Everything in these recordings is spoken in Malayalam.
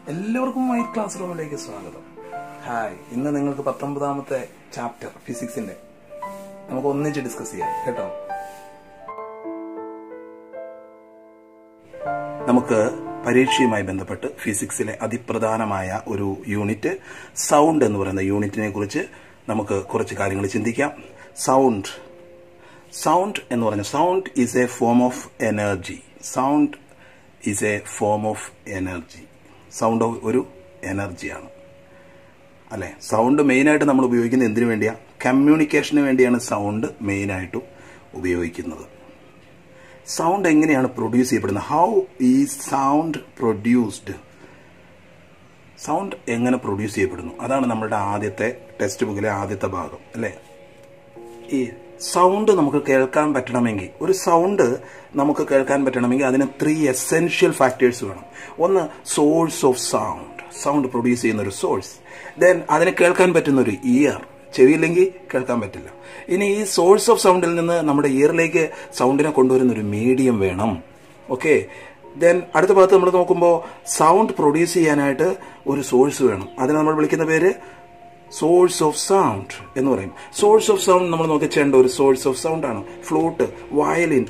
എല്ലാവർക്കും മൈ ക്ലാസ് റൂമിലേക്ക് സ്വാഗതം ഹായ് ഇന്ന് നിങ്ങൾക്ക് പത്തൊമ്പതാമത്തെ ചാപ്റ്റർ ഫിസിക്സിന്റെ നമുക്ക് ഒന്നിച്ച് ഡിസ്കസ് ചെയ്യാം കേട്ടോ നമുക്ക് പരീക്ഷയുമായി ബന്ധപ്പെട്ട് ഫിസിക്സിലെ അതിപ്രധാനമായ ഒരു യൂണിറ്റ് സൗണ്ട് എന്ന് പറയുന്ന യൂണിറ്റിനെ കുറിച്ച് നമുക്ക് കുറച്ച് കാര്യങ്ങൾ ചിന്തിക്കാം സൗണ്ട് സൗണ്ട് എന്ന് പറഞ്ഞ sound is a form of energy sound is a form of energy sound ഒരു എനർജിയാണ് അല്ലെ സൗണ്ട് മെയിനായിട്ട് നമ്മൾ ഉപയോഗിക്കുന്നത് എന്തിനു വേണ്ടിയാ കമ്മ്യൂണിക്കേഷന് വേണ്ടിയാണ് സൗണ്ട് മെയിനായിട്ടും ഉപയോഗിക്കുന്നത് സൗണ്ട് എങ്ങനെയാണ് പ്രൊഡ്യൂസ് ചെയ്യപ്പെടുന്നത് ഹൗ ഈ സൗണ്ട് പ്രൊഡ്യൂസ്ഡ് സൗണ്ട് എങ്ങനെ പ്രൊഡ്യൂസ് ചെയ്യപ്പെടുന്നു അതാണ് നമ്മളുടെ ആദ്യത്തെ ടെക്സ്റ്റ് ബുക്കിലെ ആദ്യത്തെ ഭാഗം അല്ലേ ഈ സൗണ്ട് നമുക്ക് കേൾക്കാൻ പറ്റണമെങ്കിൽ ഒരു സൗണ്ട് നമുക്ക് കേൾക്കാൻ പറ്റണമെങ്കിൽ അതിന് ത്രീ എസെൻഷ്യൽ ഫാക്ടേഴ്സ് വേണം ഒന്ന് source of sound sound produce ചെയ്യുന്ന ഒരു സോഴ്സ് ദെൻ അതിന് കേൾക്കാൻ പറ്റുന്ന ഒരു ഇയർ ചെവിയില്ലെങ്കിൽ കേൾക്കാൻ പറ്റില്ല ഇനി ഈ സോഴ്സ് ഓഫ് സൗണ്ടിൽ നിന്ന് നമ്മുടെ ഇയറിലേക്ക് സൗണ്ടിനെ കൊണ്ടുവരുന്ന ഒരു മീഡിയം വേണം ഓക്കെ ദെൻ അടുത്ത ഭാഗത്ത് നമ്മൾ നോക്കുമ്പോൾ സൗണ്ട് പ്രൊഡ്യൂസ് ചെയ്യാനായിട്ട് ഒരു സോഴ്സ് വേണം അതിനെ നമ്മൾ വിളിക്കുന്ന പേര് സോഴ്സ് ഓഫ് സൗണ്ട് എന്ന് പറയും സോഴ്സ് ഓഫ് സൗണ്ട് നമ്മൾ നോക്കി ചെയ്യേണ്ട ഒരു സോഴ്സ് ഓഫ് സൗണ്ട് ആണ് flute violin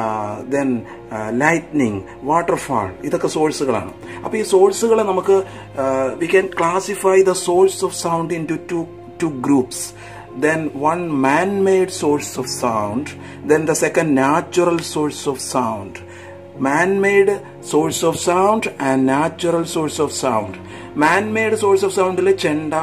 then lightning waterfall ഇതൊക്കെ സോഴ്സുകളാണ് അപ്പോൾ ഈ സോഴ്സുകളെ നമുക്ക് we can classify the source of sound into two two groups then one man-made source of sound then the second natural source of sound man-made source of sound and natural source of sound man-made source of sound ചെണ്ട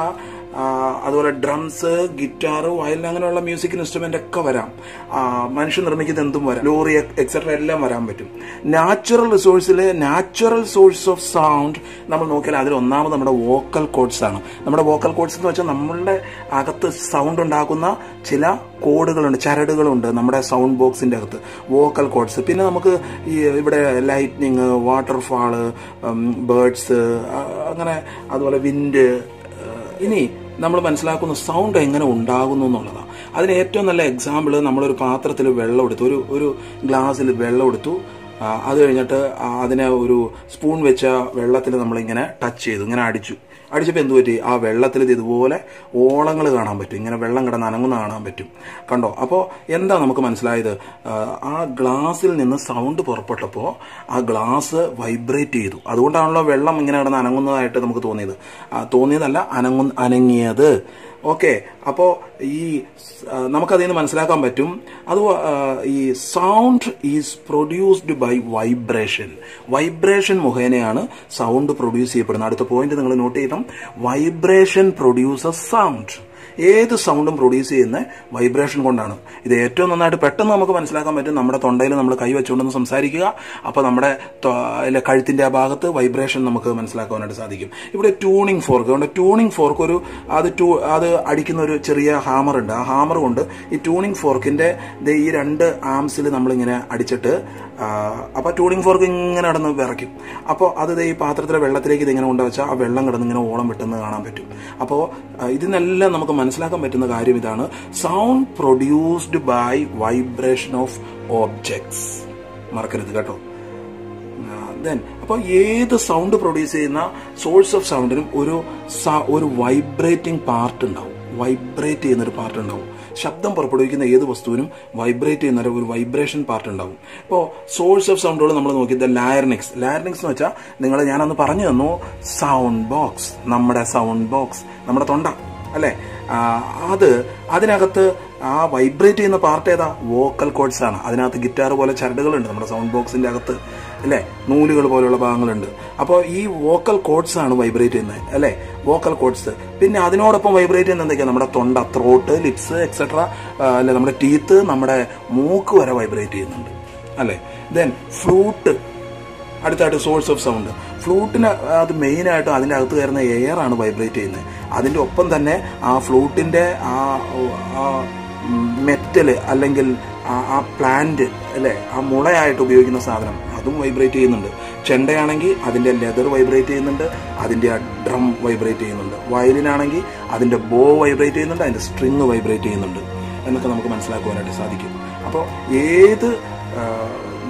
അതുപോലെ ഡ്രംസ് ഗിറ്റാർ വയലിൻ അങ്ങനെയുള്ള മ്യൂസിക് ഇൻസ്ട്രുമെന്റ് ഒക്കെ വരാം മനുഷ്യൻ നിർമ്മിക്കുന്ന എന്തും വരാം ലോറി എക്സെട്ര എല്ലാം വരാൻ പറ്റും നാച്ചുറൽ റിസോഴ്സിൽ നാച്ചുറൽ സോഴ്സ് ഓഫ് സൗണ്ട് നമ്മൾ നോക്കിയാൽ അതിൽ ഒന്നാമത് നമ്മുടെ വോക്കൽ കോഡ്സ് ആണ് നമ്മുടെ വോക്കൽ കോഡ്സ് എന്ന് വെച്ചാൽ നമ്മളുടെ അകത്ത് സൗണ്ട് ഉണ്ടാക്കുന്ന ചില കോഡുകളുണ്ട് ചരടുകളുണ്ട് നമ്മുടെ സൗണ്ട് ബോക്സിന്റെ അകത്ത് വോക്കൽ കോഡ്സ് പിന്നെ നമുക്ക് ഈ ഇവിടെ ലൈറ്റ്നിങ് വാട്ടർഫാള് ബേർഡ്സ് അങ്ങനെ അതുപോലെ വിൻഡ് ഇനി നമ്മൾ മനസ്സിലാക്കുന്ന സൗണ്ട് എങ്ങനെ ഉണ്ടാകുന്നു എന്നുള്ളതാണ് അതിന് ഏറ്റവും നല്ല എക്സാമ്പിൾ നമ്മളൊരു പാത്രത്തിൽ വെള്ളം എടുത്തു ഒരു ഒരു ഗ്ലാസ്സിൽ വെള്ളം എടുത്തു അത് കഴിഞ്ഞിട്ട് അതിനെ ഒരു സ്പൂൺ വെച്ച വെള്ളത്തിൽ നമ്മളിങ്ങനെ ടച്ച് ചെയ്തു ഇങ്ങനെ അടിച്ചു അടിച്ചപ്പോൾ എന്ത് പറ്റി ആ വെള്ളത്തിൽ ഇത് ഇതുപോലെ ഓളങ്ങൾ കാണാൻ പറ്റും ഇങ്ങനെ വെള്ളം കിടന്ന് അനങ്ങുന്ന കാണാൻ പറ്റും കണ്ടോ അപ്പോൾ എന്താ നമുക്ക് മനസ്സിലായത് ആ ഗ്ലാസ്സിൽ നിന്ന് സൗണ്ട് പുറപ്പെട്ടപ്പോൾ ആ ഗ്ലാസ് വൈബ്രേറ്റ് ചെയ്തു അതുകൊണ്ടാണല്ലോ വെള്ളം ഇങ്ങനെ കിടന്ന് അനങ്ങുന്നതായിട്ട് നമുക്ക് തോന്നിയത് തോന്നിയതല്ല അനങ്ങു അനങ്ങിയത് ഓക്കെ അപ്പോൾ ഈ നമുക്കതിൽ നിന്ന് മനസ്സിലാക്കാൻ പറ്റും അത് ഈ sound is produced by vibration vibration മുഖേനയാണ് സൗണ്ട് പ്രൊഡ്യൂസ് ചെയ്യപ്പെടുന്നത് അടുത്ത പോയിന്റ് നിങ്ങൾ നോട്ട് ചെയ്യണം വൈബ്രേഷൻ പ്രൊഡ്യൂസസ് സൗണ്ട് ഏത് സൗണ്ടും പ്രൊഡ്യൂസ് ചെയ്യുന്ന വൈബ്രേഷൻ കൊണ്ടാണ് ഇത് ഏറ്റവും നന്നായിട്ട് പെട്ടെന്ന് നമുക്ക് മനസ്സിലാക്കാൻ പറ്റും നമ്മുടെ തൊണ്ടയിൽ നമ്മൾ കൈ വെച്ചുകൊണ്ടൊന്ന് സംസാരിക്കുക അപ്പോൾ നമ്മുടെ കഴുത്തിന്റെ ആ ഭാഗത്ത് വൈബ്രേഷൻ നമുക്ക് മനസ്സിലാക്കാനായിട്ട് സാധിക്കും ഇവിടെ ട്യൂണിംഗ് ഫോർക്ക് അതുകൊണ്ട് ട്യൂണിംഗ് ഫോർക്ക് ഒരു അത് ടൂ അത് അടിക്കുന്ന ഒരു ചെറിയ ഹാമർ ഉണ്ട് ആ ഹാമർ കൊണ്ട് ഈ ട്യൂണിംഗ് ഫോർക്കിന്റെ ഈ രണ്ട് ആംസിൽ നമ്മളിങ്ങനെ അടിച്ചിട്ട് അപ്പോൾ ട്യൂണിംഗ് ഫോർക്ക് ഇങ്ങനെ കിടന്ന് വിറയ്ക്കും അപ്പോൾ അത് ഈ പാത്രത്തിലെ വെള്ളത്തിലേക്ക് ഇതിങ്ങനെ കൊണ്ടുവച്ചാൽ ആ വെള്ളം കിടന്ന് ഇങ്ങനെ ഓളം വെട്ടുന്നത് കാണാൻ പറ്റും അപ്പോൾ ഇതിനെല്ലാം നമുക്ക് മനസ്സിലാക്കാൻ പറ്റുന്ന കാര്യം ഇതാണ് sound produced by vibration of objects മറക്കരുത് കേട്ടോ ദെൻ അപ്പോൾ ഏത് സൗണ്ട് പ്രൊഡ്യൂസ് ചെയ്യുന്ന സോഴ്സ് ഓഫ് സൗണ്ടിനും ഒരു ഒരു വൈബ്രേറ്റിംഗ് പാർട്ട് ഉണ്ടാവും വൈബ്രേറ്റ് ചെയ്യുന്ന ഒരു പാർട്ട് ഉണ്ടാവും ശബ്ദം പുറപ്പെടുവിക്കുന്ന ഏത് വസ്തുവിനും വൈബ്രേറ്റ് ചെയ്യുന്ന ഒരു വൈബ്രേഷൻ പാർട്ട് ഉണ്ടാവും ഇപ്പോൾ സോഴ്സ് ഓഫ് സൗണ്ടുകൾ നമ്മൾ നോക്കിയത് ലാരനിക്സ് ലാരനിക്സ് എന്ന് വെച്ചാൽ നിങ്ങൾ ഞാനന്ന് പറഞ്ഞു തന്നു സൗണ്ട് ബോക്സ് നമ്മുടെ സൗണ്ട് ബോക്സ് നമ്മുടെ തൊണ്ട അല്ലേ അത് അതിനകത്ത് ആ വൈബ്രേറ്റ് ചെയ്യുന്ന പാർട്ട് ഏതാ വോക്കൽ കോഡ്സ് ആണ് അതിനകത്ത് ഗിറ്റാർ പോലെ ചരടുകളുണ്ട് നമ്മുടെ സൗണ്ട് ബോക്സിന്റെ അകത്ത് അല്ലേ നൂലുകൾ പോലെയുള്ള ഭാഗങ്ങളുണ്ട് അപ്പോൾ ഈ വോക്കൽ കോഡ്സ് ആണ് വൈബ്രേറ്റ് ചെയ്യുന്നത് അല്ലേ വോക്കൽ കോഡ്സ് പിന്നെ അതിനോടൊപ്പം വൈബ്രേറ്റ് ചെയ്യുന്ന എന്തൊക്കെയാണ് നമ്മുടെ തൊണ്ട ത്രോട്ട് ലിപ്സ് എക്സെട്ര അല്ലെ നമ്മുടെ ടീത്ത് നമ്മുടെ മൂക്ക് വരെ വൈബ്രേറ്റ് ചെയ്യുന്നുണ്ട് അല്ലേ ദെൻ ഫ്ലൂട്ട് അടുത്തായിട്ട് സോഴ്സ് ഓഫ് സൗണ്ട് ഫ്ലൂട്ടിന് അത് മെയിനായിട്ടും അതിൻ്റെ അകത്ത് കയറുന്ന എയർ ആണ് വൈബ്രേറ്റ് ചെയ്യുന്നത് അതിൻ്റെ ഒപ്പം തന്നെ ആ ഫ്ലൂട്ടിൻ്റെ ആ മെറ്റല് അല്ലെങ്കിൽ ആ പ്ലാന്റ് അല്ലേ ആ മുളയായിട്ട് ഉപയോഗിക്കുന്ന സാധനം അതും വൈബ്രേറ്റ് ചെയ്യുന്നുണ്ട് ചെണ്ടയാണെങ്കിൽ അതിൻ്റെ ലെതർ വൈബ്രേറ്റ് ചെയ്യുന്നുണ്ട് അതിൻ്റെ ആ ഡ്രം വൈബ്രേറ്റ് ചെയ്യുന്നുണ്ട് വയലിനാണെങ്കിൽ അതിൻ്റെ ബോ വൈബ്രേറ്റ് ചെയ്യുന്നുണ്ട് അതിൻ്റെ സ്ട്രിങ് വൈബ്രേറ്റ് ചെയ്യുന്നുണ്ട് എന്നൊക്കെ നമുക്ക് മനസ്സിലാക്കുവാനായിട്ട് സാധിക്കും അപ്പോൾ ഏത്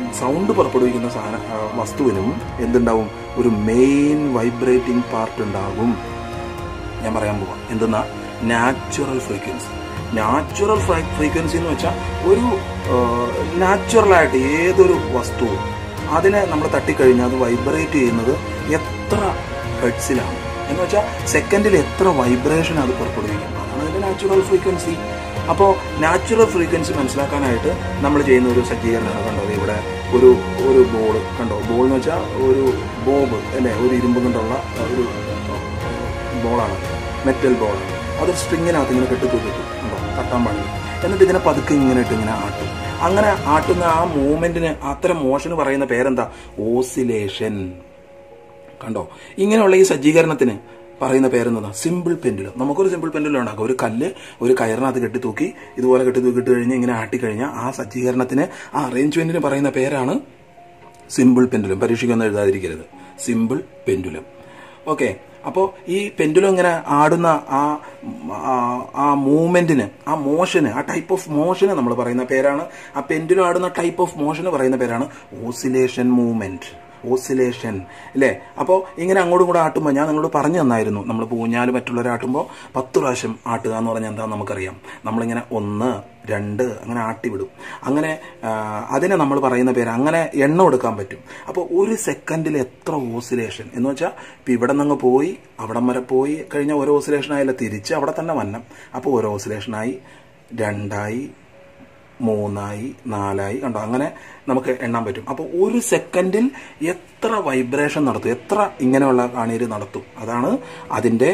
സൗണ്ട് പുറപ്പെടുവിക്കുന്ന സാധന ആ, വസ്തുവിനും എന്തുണ്ടാവും ഒരു മെയിൻ വൈബ്രേറ്റിംഗ് പാർട്ട് ഉണ്ടാകും ഞാൻ പറയാൻ പോവാം എന്തെന്നാ നാച്ചുറൽ ഫ്രീക്വൻസി നാച്ചുറൽ ഫ്രീക്വൻസി എന്ന് വെച്ചാൽ ഒരു നാച്ചുറലായിട്ട് ഏതൊരു വസ്തുവും അതിനെ നമ്മൾ തട്ടിക്കഴിഞ്ഞാൽ അത് വൈബ്രേറ്റ് ചെയ്യുന്നത് എത്ര ഹെഡ്സിലാണ് എന്ന് വെച്ചാൽ സെക്കൻഡിൽ എത്ര വൈബ്രേഷൻ അത് പുറപ്പെടുവിക്കും അതാണ് അതിന്റെ നാച്ചുറൽ ഫ്രീക്വൻസി അപ്പോൾ നാച്ചുറൽ ഫ്രീക്വൻസി മനസ്സിലാക്കാനായിട്ട് നമ്മൾ ചെയ്യുന്ന ഒരു സജ്ജീകരണമാണ് കണ്ടത് ഇവിടെ ഒരു ഒരു ബോൾ കണ്ടോ ബോൾ എന്ന് വെച്ചാൽ ഒരു ബോബ് അല്ലേ ഒരു ഇരുമ്പ് കൊണ്ടുള്ള ഒരു ബോളാണ് മെറ്റൽ ബോളാണ് അത് സ്ട്രിങ്ങിനകത്ത് ഇങ്ങനെ കെട്ടി തൂക്കിട്ടു ഉണ്ടോ തട്ടാൻ പാടില്ല എന്നിട്ട് ഇതിനെ പതുക്കെ ഇങ്ങനെ ഇട്ട് ഇങ്ങനെ ആട്ടും അങ്ങനെ ആട്ടുന്ന ആ മൂവ്മെന്റിന് അത്തരം മോഷന് പറയുന്ന പേരെന്താ ഓസിലേഷൻ കണ്ടോ ഇങ്ങനെയുള്ള ഈ സജ്ജീകരണത്തിന് പറയുന്ന പേരെന്നതാ സിമ്പിൾ പെൻഡുലം നമുക്കൊരു സിമ്പിൾ പെൻഡുലം ഉണ്ടാക്കാം ഒരു കല്ല് ഒരു കയറിനകത്ത് കെട്ടി തൂക്കി ഇതുപോലെ കെട്ടി തൂക്കിയിട്ട് കഴിഞ്ഞ് ഇങ്ങനെ ആട്ടിക്കഴിഞ്ഞാൽ ആ സജ്ജീകരണത്തിന് ആ അറേഞ്ച്മെന്റിന് പറയുന്ന പേരാണ് സിമ്പിൾ പെൻഡുലം പരീക്ഷിക്കൊന്നും എഴുതാതിരിക്കരുത് സിമ്പിൾ പെൻഡുലം ഓക്കെ അപ്പോൾ ഈ പെൻഡുലം ഇങ്ങനെ ആടുന്ന ആ ആ- ആ മൂവ്മെന്റിന് ആ മോഷന് ആ ടൈപ്പ് ഓഫ് മോഷന് നമ്മൾ പറയുന്ന പേരാണ് ആ പെൻഡുലം ആടുന്ന ടൈപ്പ് ഓഫ് മോഷന് പറയുന്ന പേരാണ് ഓസിലേഷൻ മൂവ്മെന്റ് ഓസിലേഷൻ അല്ലേ അപ്പോൾ ഇങ്ങനെ അങ്ങോട്ടും കൂടെ ആട്ടുമ്പോൾ ഞാൻ നിങ്ങളോട് പറഞ്ഞു തന്നായിരുന്നു നമ്മൾ പൂഞ്ഞാല് മറ്റുള്ളവരാട്ടുമ്പോൾ പത്ത് പ്രാവശ്യം ആട്ടുക എന്ന് പറഞ്ഞാൽ എന്താണെന്ന് നമുക്കറിയാം നമ്മളിങ്ങനെ ഒന്ന് രണ്ട് അങ്ങനെ ആട്ടിവിടും അങ്ങനെ ആ, അതിനെ നമ്മൾ പറയുന്ന പേര് അങ്ങനെ എണ്ണം എടുക്കാൻ പറ്റും അപ്പോൾ ഒരു സെക്കൻഡിൽ എത്ര ഓസിലേഷൻ എന്ന് വെച്ചാൽ ഇപ്പം ഇവിടെ നിന്ന് പോയി അവിടം വരെ പോയി കഴിഞ്ഞാൽ ഒരു ഓസിലേഷൻ ആയില്ല തിരിച്ച് അവിടെ തന്നെ വന്നം അപ്പോൾ ഒരു ഓസിലേഷനായി രണ്ടായി മൂന്നായി നാലായി കണ്ടോ അങ്ങനെ നമുക്ക് എണ്ണാൻ പറ്റും അപ്പോൾ ഒരു സെക്കൻഡിൽ എത്ര വൈബ്രേഷൻ നടത്തും എത്ര ഇങ്ങനെയുള്ള കാണീര് നടത്തും അതാണ് അതിൻ്റെ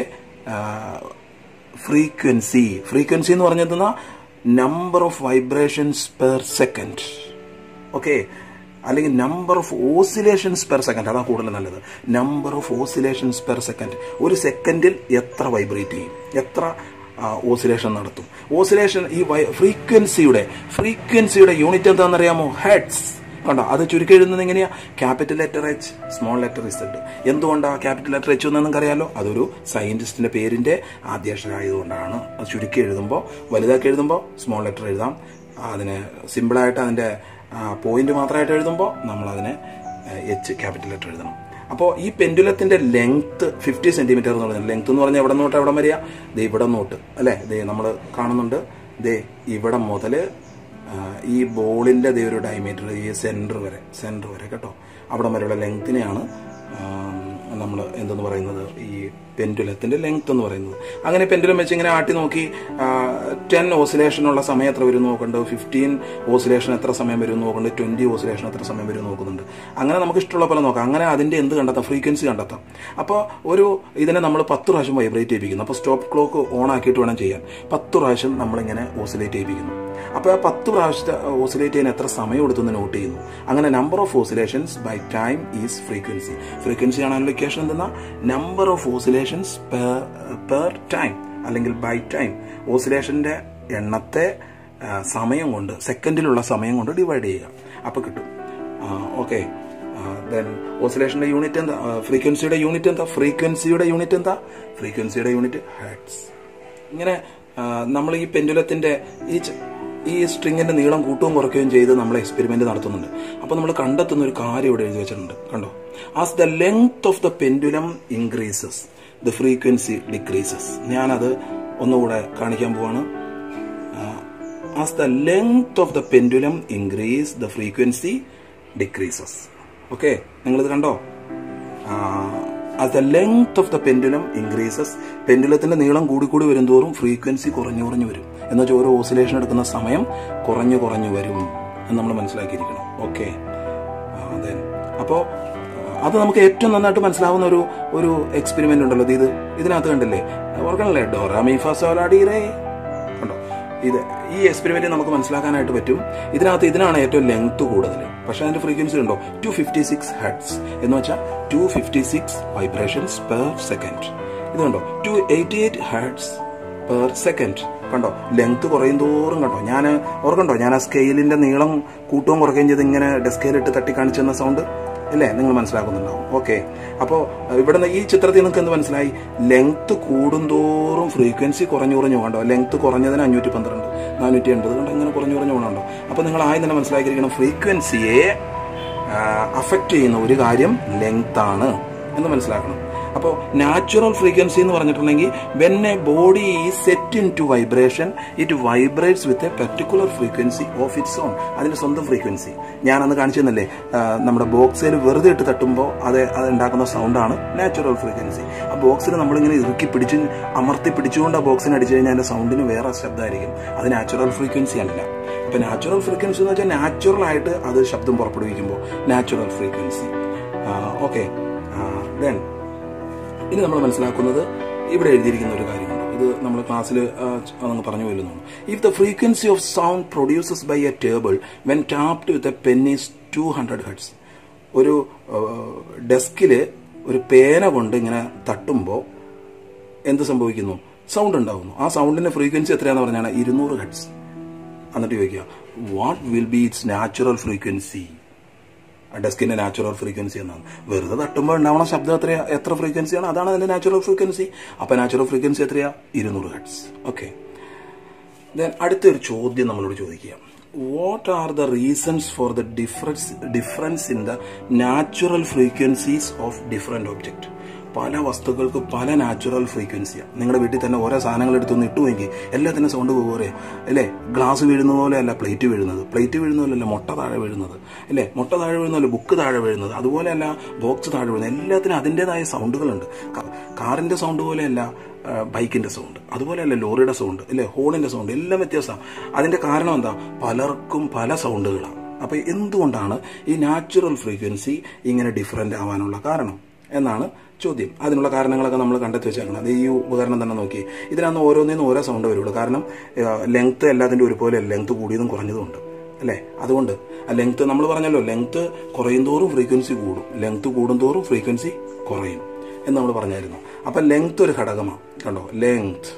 ഫ്രീക്വൻസി ഫ്രീക്വൻസി എന്ന് പറഞ്ഞെന്താ number of vibrations per second okay അല്ലെങ്കിൽ number of oscillations per second അതാണ് കൂടുതൽ നല്ലത് number of oscillations per second ഒരു സെക്കൻഡിൽ എത്ര വൈബ്രേറ്റ് ചെയ്യും എത്ര ഓസിലേഷൻ നടത്തും ഓസിലേഷൻ ഈ ഫ്രീക്വൻസിയുടെ ഫ്രീക്വൻസിയുടെ യൂണിറ്റ് എന്താണെന്നറിയാമോ ഹെഡ്സ് കണ്ടോ അത് ചുരുക്കി എഴുതുന്നത് എങ്ങനെയാ capital letter H small letter Z എന്തുകൊണ്ടാണ് ക്യാപിറ്റൽ ലെറ്റർ എച്ച് എന്ന് നിങ്ങൾക്ക് അറിയാലോ അതൊരു സയന്റിസ്റ്റിന്റെ പേരിന്റെ ആദ്യാക്ഷരമായതുകൊണ്ടാണ് അത് ചുരുക്കി എഴുതുമ്പോൾ വലുതാക്കി എഴുതുമ്പോൾ സ്മോൾ ലെറ്റർ എഴുതാം അതിന് സിമ്പിളായിട്ട് അതിന്റെ പോയിന്റ് മാത്രമായിട്ട് എഴുതുമ്പോൾ നമ്മൾ അതിനെ എച്ച് ക്യാപിറ്റൽ ലെറ്റർ എഴുതണം അപ്പോൾ ഈ പെൻഡുലത്തിന്റെ ലെങ്ത് ഫിഫ്റ്റി സെന്റിമീറ്റർ എന്ന് പറഞ്ഞാൽ ലെങ്ത് എന്ന് പറഞ്ഞാൽ എവിടെ നോട്ട് എവിടെ വരിക ദേ ഇവിടെ നോട്ട് അല്ലേ ദേ നമ്മൾ കാണുന്നുണ്ട് ദേ ഇവിടെ മുതല് ആ, ഈ ബോളിന്റെ ദേ ഒരു ഡയമീറ്റർ ഈ സെന്റർ വരെ സെന്റർ വരെ കേട്ടോ അവിടെ വരെയുള്ള ലെങ്തിനെയാണ് നമ്മൾ എന്തെന്ന് പറയുന്നത് ഈ പെൻഡുലത്തിന്റെ ലെങ്ത് എന്ന് പറയുന്നത് അങ്ങനെ പെൻഡുലം വെച്ച് ഇങ്ങനെ ആട്ടി നോക്കി ടെൻ ഓസിലേഷനുള്ള സമയം എത്ര വരും നോക്കുന്നുണ്ട് ഫിഫ്റ്റീൻ ഓസിലേഷൻ എത്ര സമയം വരും നോക്കുന്നുണ്ട് ട്വന്റി ഓസിലേഷൻ എത്ര സമയം വരും നോക്കുന്നുണ്ട് അങ്ങനെ നമുക്ക് ഇഷ്ടമുള്ള പോലെ നോക്കാം അങ്ങനെ അതിന്റെ എന്ത് കണ്ടെത്താം ഫ്രീക്വൻസി കണ്ടെത്താം അപ്പോൾ ഒരു ഇതിനെ നമ്മൾ പത്ത് പ്രാവശ്യം വൈബ്രേറ്റ് ചെയ്യിപ്പിക്കുന്നു അപ്പോൾ സ്റ്റോപ്പ് ക്ലോക്ക് ഓൺ ആക്കിയിട്ട് വേണം ചെയ്യാൻ പത്ത് പ്രാവശ്യം നമ്മളിങ്ങനെ ഓസിലേറ്റ് ചെയ്യിപ്പിക്കുന്നു അപ്പോൾ ആ പത്ത് പ്രാവശ്യത്തെ ഓസിലേറ്റ് ചെയ്യാൻ എത്ര സമയം എടുത്തെന്ന് നോട്ട് ചെയ്യുന്നു അങ്ങനെ number of oscillations by time is frequency frequency ആണ് ലൊക്കേഷൻ എന്തെന്നാ number of oscillations per time അല്ലെങ്കിൽ ബൈ ടൈം ഓസിലേഷന്റെ എണ്ണത്തെ ആ, സമയം കൊണ്ട് സെക്കൻഡിലുള്ള സമയം കൊണ്ട് ഡിവൈഡ് ചെയ്യുക അപ്പോൾ കിട്ടും ഓക്കെ ദെൻ ഓസിലേഷന്റെ യൂണിറ്റ് എന്താ ഫ്രീക്വൻസിയുടെ യൂണിറ്റ് എന്താ ഫ്രീക്വൻസിയുടെ യൂണിറ്റ് എന്താ ഫ്രീക്വൻസിയുടെ യൂണിറ്റ് ഹെഡ്സ് ഇങ്ങനെ നമ്മൾ ഈ പെൻഡുലത്തിന്റെ ഈ ച- ഈ സ്ട്രിങ്ങിന്റെ നീളം കൂട്ടുകയും കുറയ്ക്കുകയും ചെയ്ത് നമ്മൾ എക്സ്പെരിമെന്റ് നടത്തുന്നുണ്ട് അപ്പൊ നമ്മൾ കണ്ടെത്തുന്ന ഒരു കാര്യം ഇവിടെ എഴുതി വെച്ചിട്ടുണ്ട് കണ്ടോ as the length of the pendulum increases the frequency decreases ഞാനത് ഒന്നുകൂടെ കാണിക്കാൻ പോവാണ് as the length of the pendulum increase the frequency decreases okay നിങ്ങളിത് കണ്ടോ as the length of the pendulum increases പെൻഡുലത്തിന്റെ നീളം കൂടി കൂടി വരുന്തോറും ഫ്രീക്വൻസി കുറഞ്ഞു കുറഞ്ഞു വരും എന്ന് വെച്ചാൽ ഓരോ ഓസിലേഷൻ എടുക്കുന്ന സമയം കുറഞ്ഞു കുറഞ്ഞു വരും എന്ന് നമ്മൾ മനസ്സിലാക്കിയിരിക്കണം ഓക്കെ അപ്പോൾ അത് നമുക്ക് ഏറ്റവും നന്നായിട്ട് മനസ്സിലാവുന്ന ഒരു ഒരു എക്സ്പെരിമെന്റ് ഉണ്ടല്ലോ ഇത് ഇത് ഇതിനകത്ത് കണ്ടില്ലേ ഓർക്കണല്ലേ ഡോറാമിഫോലാഡി റേ കണ്ടോ ഇത് ഈ എക്സ്പെരിമെന്റ് നമുക്ക് മനസ്സിലാക്കാനായിട്ട് പറ്റും ഇതിനകത്ത് ഇതിനാണ് ഏറ്റവും ലെങ്ത് കൂടുതൽ പക്ഷെ അതിന്റെ ഫ്രീക്വൻസി ഉണ്ടോ ടു ഫിഫ്റ്റി സിക്സ് ഹെഡ്സ് എന്ന് വെച്ചാൽ two fifty six vibrations per second ഇത് കണ്ടോ two eighty eight hertz per second കണ്ടോ ലെങ്ത് കുറയും തോറും കണ്ടോ ഞാൻ ഓർക്കണ്ടോ ഞാൻ ആ സ്കെയിലിന്റെ നീളം കൂട്ടുകയും കുറയ്ക്കുകയും ചെയ്ത് ഇങ്ങനെ ഡെസ്കയിലിട്ട് തട്ടി കാണിച്ചെന്ന സൗണ്ട് ഇല്ലേ നിങ്ങൾ മനസ്സിലാക്കുന്നുണ്ടാവും ഓക്കെ അപ്പോൾ ഇവിടെ ഈ ചിത്രത്തിൽ നിങ്ങൾക്ക് എന്ത് മനസ്സിലായി ലെങ്ത് കൂടുന്തോറും ഫ്രീക്വൻസി കുറഞ്ഞു കുറഞ്ഞു കണ്ടോ ലെങ്ത് കുറഞ്ഞതിന് അഞ്ഞൂറ്റി പന്ത്രണ്ട് നാനൂറ്റി എൺപത് കണ്ടോ ഇങ്ങനെ കുറഞ്ഞു കുറഞ്ഞു പോകണുണ്ടോ അപ്പോൾ നിങ്ങൾ ആദ്യം തന്നെ മനസ്സിലാക്കിയിരിക്കണം ഫ്രീക്വൻസിയെ അഫക്റ്റ് ചെയ്യുന്ന ഒരു കാര്യം ലെങ്ത് ആണ് എന്ന് മനസ്സിലാക്കണം അപ്പോൾ നാച്ചുറൽ ഫ്രീക്വൻസി എന്ന് പറഞ്ഞിട്ടുണ്ടെങ്കിൽ when a body is set into vibration it vibrates with a particular frequency of its own അതിന്റെ സ്വന്തം ഫ്രീക്വൻസി ഞാൻ അന്ന് കാണിച്ചു തന്നല്ലേ ആ, നമ്മുടെ ബോക്സിൽ വെറുതെ ഇട്ട് തട്ടുമ്പോൾ അത് അത് ഉണ്ടാക്കുന്ന സൗണ്ടാണ് നാച്ചുറൽ ഫ്രീക്വൻസി ആ ബോക്സിൽ നമ്മളിങ്ങനെ ഇറുക്കി പിടിച്ച് അമർത്തി പിടിച്ചുകൊണ്ട് ആ ബോക്സിന് അടിച്ചു കഴിഞ്ഞാൽ അതിന്റെ സൗണ്ടിന് വേറെ ശബ്ദമായിരിക്കും അത് നാച്ചുറൽ ഫ്രീക്വൻസി അല്ല അപ്പൊ നാച്ചുറൽ ഫ്രീക്വൻസി എന്ന് വെച്ചാൽ നാച്ചുറൽ ആയിട്ട് അത് ശബ്ദം പുറപ്പെടുവിക്കുമ്പോൾ നാച്ചുറൽ ഫ്രീക്വൻസി ഓക്കെ ദെൻ ഇനി നമ്മൾ മനസ്സിലാക്കുന്നത് ഇവിടെ എഴുതിയിരിക്കുന്ന ഒരു കാര്യമുണ്ട് ഇത് നമ്മൾ ക്ലാസ്സിൽ അതങ്ങ് പറഞ്ഞു വരുന്നു if the frequency of sound produces by a table when tapped with a pen is two hundred hertz ഒരു ഡെസ്കിൽ ഒരു പേന കൊണ്ട് ഇങ്ങനെ തട്ടുമ്പോൾ എന്ത് സംഭവിക്കുന്നു സൗണ്ട് ഉണ്ടാകുന്നു ആ സൗണ്ടിന്റെ ഫ്രീക്വൻസി എത്രയാന്ന് പറഞ്ഞാൽ ഇരുന്നൂറ് ഹെഡ്സ് എന്നിട്ട് ചോദിക്കുക what will be its natural frequency ഡെസ്കിന്റെ നാച്ചുറൽ ഫ്രീക്വൻസി എന്നാണ് വെറുതെ തട്ടുമ്പോൾ ഉണ്ടാവണ ശബ്ദം എത്രയാ എത്ര ഫ്രീക്വൻസിയാണ് അതാണ് അതിന്റെ നാച്ചുറൽ ഫ്രീക്വൻസി അപ്പൊ നാച്ചുറൽ ഫ്രീക്വൻസി എത്രയാ ഇരുന്നൂറ് ഹെഡ്സ് ഓക്കെ ദെൻ അടുത്തൊരു ചോദ്യം നമ്മളോട് ചോദിക്കുക what are the reasons for the difference difference in the natural frequencies of different object പല വസ്തുക്കൾക്ക് പല നാച്ചുറൽ ഫ്രീക്വൻസിയാണ് നിങ്ങളുടെ വീട്ടിൽ തന്നെ ഓരോ സാധനങ്ങൾ എടുത്തൊന്ന് ഇട്ടുവെങ്കിൽ എല്ലാത്തിനും സൗണ്ട് പോരെ അല്ലേ ഗ്ലാസ് വീഴുന്ന പോലെയല്ല പ്ലേറ്റ് വീഴുന്നത് പ്ലേറ്റ് വീഴുന്ന പോലെയല്ല മുട്ട താഴെ വീഴുന്നത് അല്ലേ മുട്ട താഴെ വീഴുന്ന പോലെ ബുക്ക് താഴെ വീഴുന്നത് അതുപോലെയല്ല ബോക്സ് താഴെ വീഴുന്നത് എല്ലാത്തിനും അതിൻ്റെതായ സൗണ്ടുകളുണ്ട് ക- കാറിന്റെ സൗണ്ട് പോലെയല്ല ആ, ബൈക്കിന്റെ സൗണ്ട് അതുപോലെയല്ല ലോറിയുടെ സൗണ്ട് അല്ലേ ഹോണിന്റെ സൗണ്ട് എല്ലാം വ്യത്യാസമാണ് അതിന്റെ കാരണം എന്താ പലർക്കും പല സൗണ്ടുകളാണ് അപ്പൊ എന്തുകൊണ്ടാണ് ഈ നാച്ചുറൽ ഫ്രീക്വൻസി ഇങ്ങനെ ഡിഫറെന്റ് ആവാനുള്ള കാരണം എന്നാണ് ചോദ്യം അതിനുള്ള കാരണങ്ങളൊക്കെ നമ്മൾ കണ്ടെത്തി വെച്ചേക്കണം അത് ഈ ഉപകരണം തന്നെ നോക്കി ഇതിനകത്ത് ഓരോന്നിനും ഓരോ സൗണ്ട് വരുള്ളൂ കാരണം ലെങ്ത് എല്ലാത്തിൻ്റെ ഒരുപോലെ ലെങ്ത് കൂടിയതും കുറഞ്ഞതും ഉണ്ട് അല്ലേ അതുകൊണ്ട് ആ ലെങ്ത് നമ്മൾ പറഞ്ഞല്ലോ ലെങ്ത് കുറയും തോറും ഫ്രീക്വൻസി കൂടും ലെങ്ത് കൂടുന്തോറും ഫ്രീക്വൻസി കുറയും എന്ന് നമ്മൾ പറഞ്ഞായിരുന്നു അപ്പം ലെങ്ത് ഒരു ഘടകമാണ് കണ്ടോ ലെങ്ത്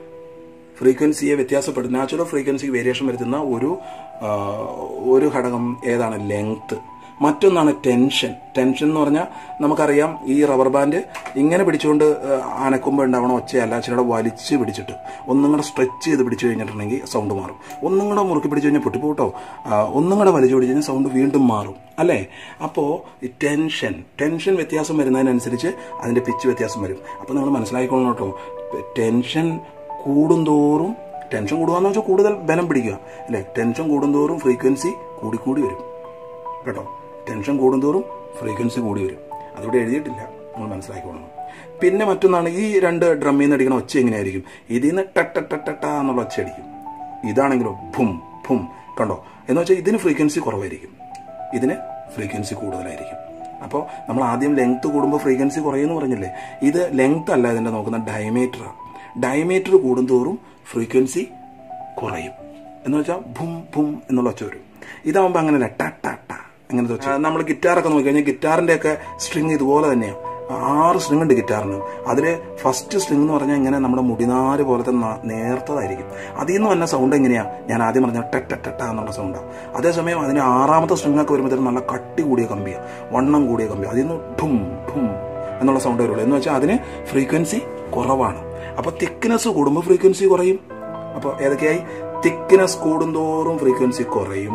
ഫ്രീക്വൻസിയെ വ്യത്യാസപ്പെടും നാച്ചുറൽ ഫ്രീക്വൻസിക്ക് വേരിയേഷൻ വരുത്തുന്ന ഒരു ആ, ഒരു ഘടകം ഏതാണ് ലെങ്ത് മറ്റൊന്നാണ് ടെൻഷൻ ടെൻഷൻ എന്ന് പറഞ്ഞാൽ നമുക്കറിയാം ഈ റബ്ബർ ബാൻഡ് ഇങ്ങനെ പിടിച്ചുകൊണ്ട് ആ, അനക്കുമ്പോൾ ഉണ്ടാവണ ഒച്ചയല്ല ചിലയുടെ വലിച്ച് പിടിച്ചിട്ട് ഒന്നും കൂടെ സ്ട്രെച്ച് ചെയ്ത് പിടിച്ചു കഴിഞ്ഞിട്ടുണ്ടെങ്കിൽ സൗണ്ട് മാറും ഒന്നും കൂടെ മുറുക്കി പിടിച്ചു കഴിഞ്ഞാൽ പൊട്ടിപ്പോട്ടോ ആ, ഒന്നും കൂടെ വലിച്ചു പിടിച്ചു കഴിഞ്ഞാൽ സൗണ്ട് വീണ്ടും മാറും അല്ലേ അപ്പോൾ ഈ ടെൻഷൻ ടെൻഷൻ വ്യത്യാസം വരുന്നതിനനുസരിച്ച് അതിന്റെ പിച്ച് വ്യത്യാസം വരും അപ്പോൾ നിങ്ങൾ മനസ്സിലാക്കിക്കൊള്ളണം കേട്ടോ ടെൻഷൻ കൂടുന്തോറും ടെൻഷൻ കൂടുക എന്ന് വെച്ചാൽ കൂടുതൽ ബലം പിടിക്കുക അല്ലേ ടെൻഷൻ കൂടുന്തോറും ഫ്രീക്വൻസി കൂടിക്കൂടി വരും കേട്ടോ ടെൻഷൻ കൂടുന്തോറും ഫ്രീക്വൻസി കൂടി വരും അതിവിടെ എഴുതിയിട്ടില്ല നമ്മൾ മനസ്സിലാക്കിക്കൊള്ളണം പിന്നെ മറ്റൊന്നാണ് ഈ രണ്ട് ഡ്രമ്മിൽ നിന്ന് അടിക്കുന്ന ഒച്ച എങ്ങനെയായിരിക്കും ഇതിൽ നിന്ന് ടട്ട ടട്ട എന്നുള്ള ഒച്ച അടിക്കും ഇതാണെങ്കിലോ ഭും ഭും കണ്ടോ എന്ന് വെച്ചാൽ ഇതിന് ഫ്രീക്വൻസി കുറവായിരിക്കും ഇതിന് ഫ്രീക്വൻസി കൂടുതലായിരിക്കും അപ്പോൾ നമ്മൾ ആദ്യം ലെങ്ത് കൂടുമ്പോൾ ഫ്രീക്വൻസി കുറയുമെന്ന് പറഞ്ഞില്ലേ ഇത് ലെങ്ത് അല്ല ഇതിന്റെ നോക്കുന്ന ഡയമീറ്ററാണ് ഡയമീറ്റർ കൂടുന്തോറും ഫ്രീക്വൻസി കുറയും എന്ന് വെച്ചാൽ ഭും ഭും എന്നുള്ള ഒച്ച വരും ഇതാവുമ്പോൾ അങ്ങനെയല്ല ട ട ട അങ്ങനത്തെ ഒച്ച നമ്മൾ ഗിറ്റാറൊക്കെ നോക്കി കഴിഞ്ഞാൽ ഗിറ്റാറിന്റെ ഒക്കെ സ്ട്രിങ് ഇതുപോലെ തന്നെയാണ് ആറ് സ്ട്രിങ് ഉണ്ട് ഗിറ്റാറിന് അതിൽ ഫസ്റ്റ് സ്ട്രിങ് എന്ന് പറഞ്ഞാൽ ഇങ്ങനെ നമ്മുടെ മുടിനാര് പോലത്തെ ന- നേർത്തതായിരിക്കും അതിൽ നിന്ന് വന്ന സൗണ്ട് എങ്ങനെയാ ഞാൻ ആദ്യം പറഞ്ഞ ടെ ടെ ടെ ടെ എന്നുള്ള സൗണ്ടാണ് അതേസമയം അതിന് ആറാമത്തെ സ്ട്രിങ് ഒക്കെ വരുമ്പോഴത്തേനും നല്ല കട്ടി കൂടിയ കമ്പിയാണ് വണ്ണം കൂടിയ കമ്പി അതിൽ നിന്ന് ഠും ഠും എന്നുള്ള സൗണ്ട് വരുള്ളൂ എന്ന് വെച്ചാൽ അതിന് ഫ്രീക്വൻസി കുറവാണ് അപ്പൊ തിക്നെസ് കൂടുമ്പോൾ ഫ്രീക്വൻസി കുറയും അപ്പോൾ ഏതൊക്കെയായി തിക്നെസ് കൂടുന്തോറും ഫ്രീക്വൻസി കുറയും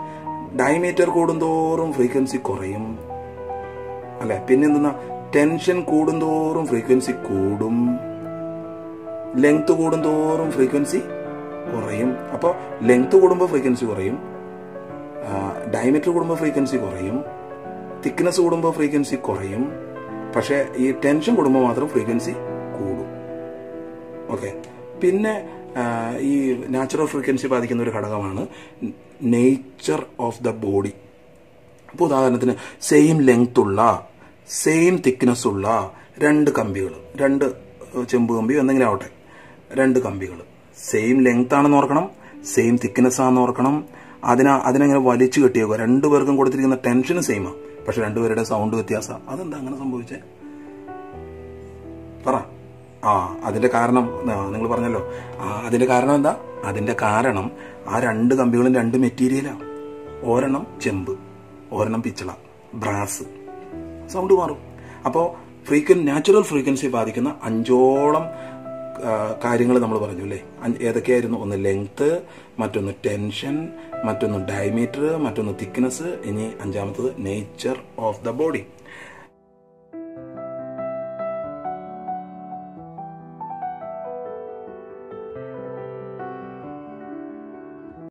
ഡയമീറ്റർ കൂടുന്തോറും ഫ്രീക്വൻസി കുറയും അല്ലെ പിന്നെ എന്തെന്നാ ടെൻഷൻ കൂടുന്തോറും ഫ്രീക്വൻസി കൂടും ലെങ്ത് കൂടുന്തോറും ഫ്രീക്വൻസി കുറയും അപ്പോൾ ലെങ്ത് കൂടുമ്പോൾ ഫ്രീക്വൻസി കുറയും ഡയമീറ്റർ കൂടുമ്പോൾ ഫ്രീക്വൻസി കുറയും തിക്നെസ് കൂടുമ്പോൾ ഫ്രീക്വൻസി കുറയും പക്ഷേ ഈ ടെൻഷൻ കൂടുമ്പോൾ മാത്രം ഫ്രീക്വൻസി കൂടും ഓക്കെ പിന്നെ ആ, ഈ നാച്ചുറൽ ഫ്രീക്വൻസി ബാധിക്കുന്ന ഒരു ഘടകമാണ് നേച്ചർ ഓഫ് ദ ബോഡി ഇപ്പോൾ ഉദാഹരണത്തിന് സെയിം ലെങ്ത് ഉള്ള സെയിം തിക്നെസ് ഉള്ള രണ്ട് കമ്പികൾ രണ്ട് ചെമ്പ് കമ്പി എന്തെങ്കിലും ആവട്ടെ രണ്ട് കമ്പികൾ സെയിം ലെങ്ത് ആണെന്ന് ഓർക്കണം സെയിം തിക്നെസ് ആണെന്ന് ഓർക്കണം അതിനെ അതിനെങ്ങനെ വലിച്ചു കെട്ടിയേക്കുക രണ്ടുപേർക്കും കൊടുത്തിരിക്കുന്ന ടെൻഷനും സെയിമാണ് പക്ഷെ രണ്ടുപേരുടെ സൗണ്ട് വ്യത്യാസം അതെന്താ അങ്ങനെ സംഭവിച്ചേ പറ ആ അതിന്റെ കാരണം നിങ്ങൾ പറഞ്ഞല്ലോ ആ അതിന്റെ കാരണം എന്താ അതിന്റെ കാരണം ആ രണ്ട് കമ്പികളും രണ്ട് മെറ്റീരിയലാണ് ഒരെണ്ണം ചെമ്പ് ഒരെണ്ണം പിച്ചള ബ്രാസ് സൗണ്ട് മാറും അപ്പോൾ ഫ്രീക്വൻ നാച്ചുറൽ ഫ്രീക്വൻസി ബാധിക്കുന്ന അഞ്ചോളം കാര്യങ്ങൾ നമ്മൾ പറഞ്ഞു അല്ലേ അഞ്ച് ഏതൊക്കെയായിരുന്നു ഒന്ന് ലെങ്ത് മറ്റൊന്ന് ടെൻഷൻ മറ്റൊന്ന് ഡയമീറ്റർ മറ്റൊന്ന് തിക്നെസ് ഇനി അഞ്ചാമത്തത് നേച്ചർ ഓഫ് ദ ബോഡി